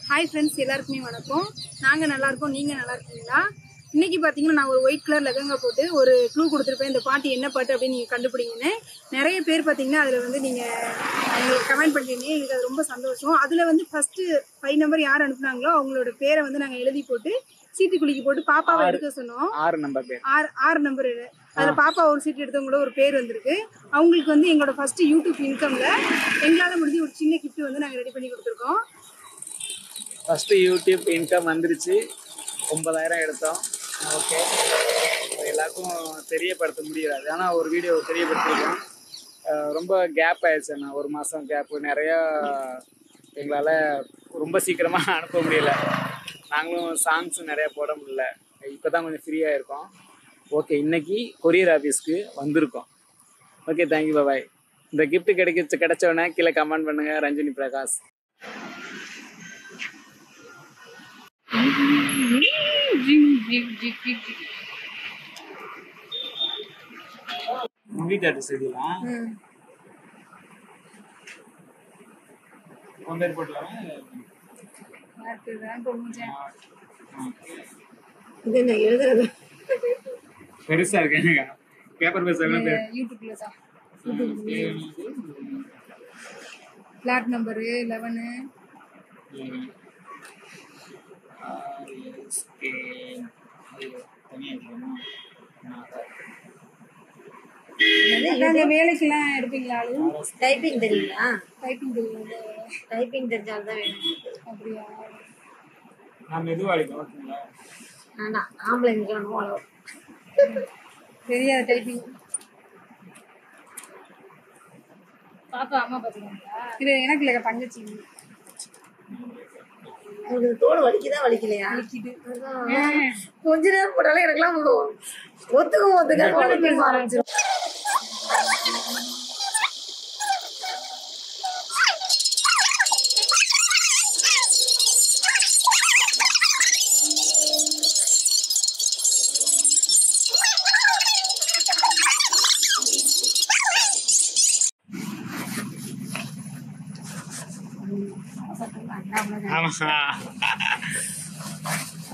Hi friends எல்லாருக்குமே வணக்கம் நாங்கள் நல்லா இருக்கோம் நீங்கள் நல்லா இருக்கீங்களா இன்னைக்கு பார்த்தீங்கன்னா நான் ஒரு ஒயிட் கலர் லெகங்கா போட்டு ஒரு க்ளூ கொடுத்துருப்பேன் இந்த பாட்டு என்ன பாட்டு அப்படின்னு நீங்கள் கண்டுபிடிங்கன்னு நிறைய பேர் பார்த்தீங்கன்னா அதில் வந்து நீங்கள் எங்களுக்கு கமெண்ட் பண்ணிருந்தீங்க எங்களுக்கு அது ரொம்ப சந்தோஷம் அதில் வந்து ஃபஸ்ட்டு ஃபைவ் நம்பர் யார் அனுப்புனாங்களோ அவங்களோட பேரை வந்து நாங்கள் எழுதி போட்டு சீட்டு குலுக்கி போட்டு பாப்பாவை எடுக்க சொன்னோம் ஆறு நம்பர் பேர் ஆறு ஆறு நம்பர் அதில் பாப்பா ஒரு சீட் எடுத்தவங்களோட ஒரு பேர் வந்திருக்கு அவங்களுக்கு வந்து எங்களோட ஃபர்ஸ்ட் யூடியூப் இன்கம்ல எங்களால் முடிஞ்ச ஒரு சின்ன கிஃப்ட் வந்து நாங்கள் ரெடி பண்ணி கொடுத்துருக்கோம் ஃபர்ஸ்ட் யூடியூப் இன்கம் வந்துருச்சு ஒன்பதாயிரம் எடுத்தோம் ஓகே எல்லாருக்கும் தெரியப்படுத்த முடியாது ஆனால் ஒரு வீடியோ தெரியப்படுத்திருக்கோம் அஹ் ரொம்ப கேப் ஆயிடுச்சு அண்ணா ஒரு மாதம் கேப்பு நிறையா எங்களால் ரொம்ப சீக்கிரமாக அனுப்ப முடியல நாங்களும் சாங்ஸ் நிறையா போட முடியல இப்போ தான் கொஞ்சம் ஃப்ரீயாக இருக்கோம் ஓகே இன்னைக்கு கொரியர் ஆஃபீஸ்க்கு வந்திருக்கோம் ஓகே தேங்க்யூ பாய் இந்த gift கிடைக்க கிடைச்ச உடனே கீழே கமெண்ட் பண்ணுங்க ரஞ்சினி பிரகாஷ் மூவி தேட்டர் ஸ்டேடியலாம் உன் பேர் போட்டலாமா இது என்ன எழுதுறது பெருசா இருக்கு எனக்கு பேப்பர் பேஸ் எல்லாம் தெரியும். யூடியூப்ல தான் பிளாட் நம்பரு லெவனு RSK. ஐயோ, தனியா இருக்கணுமா? அந்த வேலைக்கெல்லாம் எடுப்பீங்களா ஆளு டைப்பிங் தெரியுங்களா டைப்பிங் தெரியும் டைப்பிங் தெரிஞ்சால்தான் வேணும் அப்படியா நான் மெதுவா அடிக்கும் ஓகேங்களா வேண்டாம் ஆம்பளைங்க வேணும் அவ்வளோ தெரியாது டைப்பிங் பாப்பா அம்மா பாத்துக்காங்களா இது எனக்கு இல்ல தங்கச்சி உங்களுக்கு தோல் வலிக்குதா வலிக்கலையா வலிக்குது. அதான். கொஞ்ச நேரம் போட்டாலே எனக்குலாம் ஒத்துக்கும் ஒத்துக்க பேச ஆரம்பிச்சிடும் ஆமா